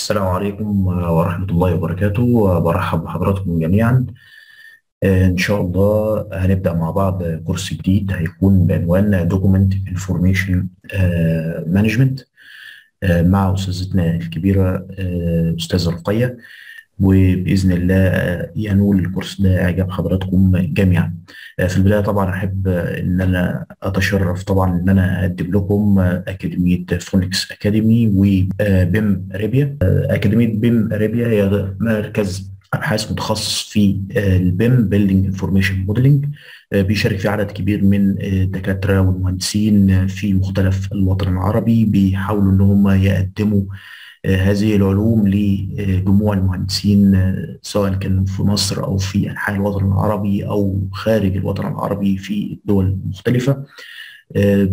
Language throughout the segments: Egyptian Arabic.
السلام عليكم ورحمة الله وبركاته برحب بحضراتكم جميعا آه، إن شاء الله هنبدأ مع بعض كورس جديد هيكون بعنوان Document Information آه، Management آه، مع أستاذتنا الكبيرة آه، أستاذة رقية وبإذن الله آه، ينول الكورس ده إعجاب حضراتكم جميعا آه، في البداية طبعا أحب آه، إن أنا أتشرف طبعا إن أنا أقدم لكم آه، أكاديمية فونكس أكاديمي وبيم ريبيا آه، أكاديمية بيم ريبيا هي مركز أبحاث متخصص في البيم بيلدينج انفورميشن موديلنج بيشارك في عدد كبير من آه، الدكاترة والمهندسين آه، في مختلف الوطن العربي بيحاولوا إن هم يقدموا آه، هذه العلوم لجموع المهندسين آه، سواء كانوا في مصر أو في أنحاء الوطن العربي أو خارج الوطن العربي في الدول المختلفة آه،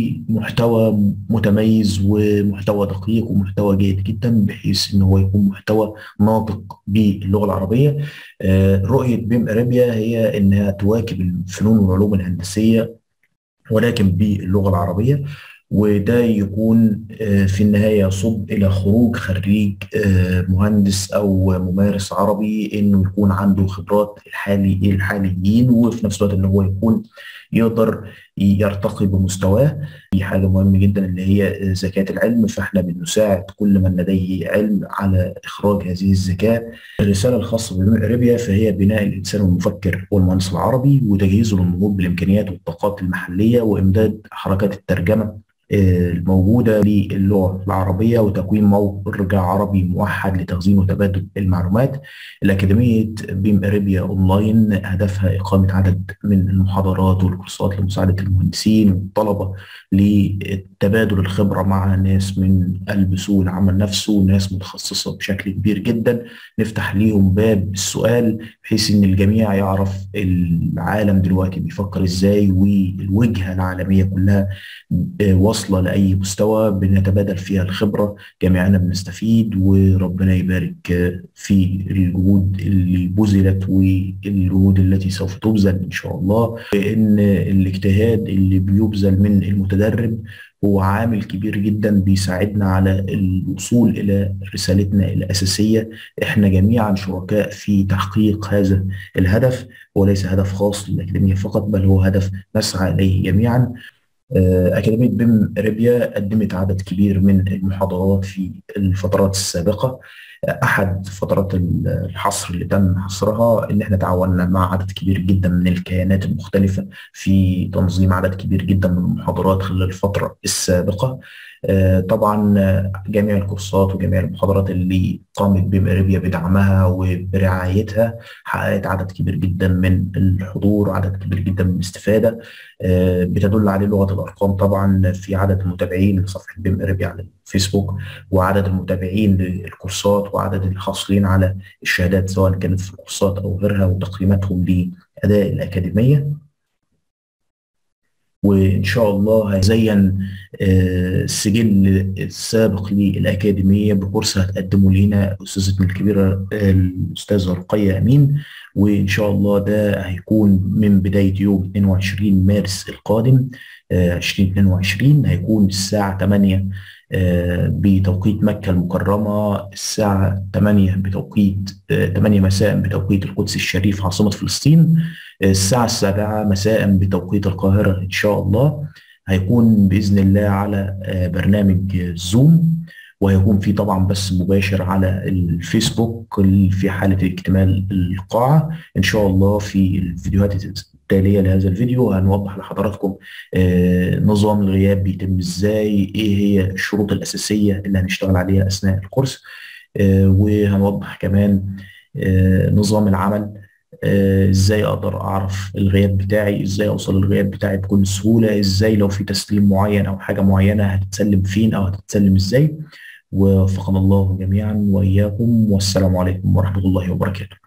بمحتوى متميز ومحتوى دقيق ومحتوى جيد جدا بحيث ان هو يكون محتوى ناطق باللغه العربيه آه، رؤيه بيم ارابيا هي انها تواكب الفنون والعلوم الهندسيه ولكن باللغه العربيه وده يكون آه، في النهايه يصب الى خروج خريج آه، مهندس او ممارس عربي انه يكون عنده خبرات الحالي الحاليين وفي نفس الوقت ان هو يكون يقدر يرتقي بمستواه دي حاجة مهمة جدا اللي هي زكاة العلم فاحنا بنساعد كل من لديه علم على إخراج هذه الزكاة الرسالة الخاصة بمقربيا فهي بناء الإنسان المفكر والمهندس العربي وتجهيزه للنهوض بالإمكانيات والطاقات المحلية وإمداد حركات الترجمة آه، الموجودة للغة العربية وتكوين موقع عربي موحد لتخزين وتبادل المعلومات الأكاديمية بيم أريبيا أونلاين هدفها إقامة عدد من المحاضرات والكورسات لمساعدة المهندسين والطلبة لتبادل الخبرة مع ناس من قلب سوق العمل نفسه وناس متخصصة بشكل كبير جدا نفتح ليهم باب السؤال بحيث إن الجميع يعرف العالم دلوقتي بيفكر إزاي والوجهة العالمية كلها آه، واصلة لأي مستوى بنتبادل فيها الخبرة جميعنا بنستفيد وربنا يبارك آه، في الجهود اللي بذلت والجهود التي سوف تبذل إن شاء الله لأن الاجتهاد اللي بيبذل من المتدرب هو عامل كبير جدا بيساعدنا على الوصول إلى رسالتنا الأساسية إحنا جميعا شركاء في تحقيق هذا الهدف وليس هدف خاص للأكاديمية فقط بل هو هدف نسعى إليه جميعا آه، أكاديمية بيم ريبيا قدمت عدد كبير من المحاضرات في الفترات السابقة آه، أحد فترات الحصر اللي تم حصرها إن إحنا تعاوننا مع عدد كبير جدا من الكيانات المختلفة في تنظيم عدد كبير جدا من المحاضرات خلال الفترة السابقة آه، طبعا آه، جميع الكورسات وجميع المحاضرات اللي قامت بيم ريبيا بدعمها وبرعايتها حققت عدد كبير جدا من الحضور وعدد كبير جدا من الاستفادة آه، بتدل عليه لغة الأرقام طبعا في عدد المتابعين لصفحة بيم ريبيا على الفيسبوك وعدد المتابعين للكورسات وعدد الحاصلين على الشهادات سواء كانت في الكورسات أو غيرها وتقييماتهم لأداء الأكاديمية وإن شاء الله هيزين آه، السجل السابق للأكاديمية بكورس هتقدمه لنا أستاذتنا الكبيرة آه، الأستاذة رقية أمين وإن شاء الله ده هيكون من بداية يوم 22 مارس القادم آه، 2022 هيكون الساعة 8 آه، بتوقيت مكة المكرمة الساعة 8 بتوقيت آه، 8 مساء بتوقيت القدس الشريف عاصمة فلسطين الساعة السابعة مساء بتوقيت القاهرة إن شاء الله هيكون بإذن الله على آه، برنامج زوم وهيكون في طبعا بث مباشر على الفيسبوك في حالة اكتمال القاعة إن شاء الله في الفيديوهات التالية لهذا الفيديو هنوضح لحضراتكم آه، نظام الغياب بيتم إزاي إيه هي الشروط الأساسية اللي هنشتغل عليها أثناء الكورس آه، وهنوضح كمان آه، نظام العمل آه، ازاي اقدر اعرف الغياب بتاعي ازاي اوصل للغياب بتاعي بكل سهولة ازاي لو في تسليم معين او حاجة معينة هتتسلم فين او هتتسلم ازاي ووفقنا الله جميعا واياكم والسلام عليكم ورحمة الله وبركاته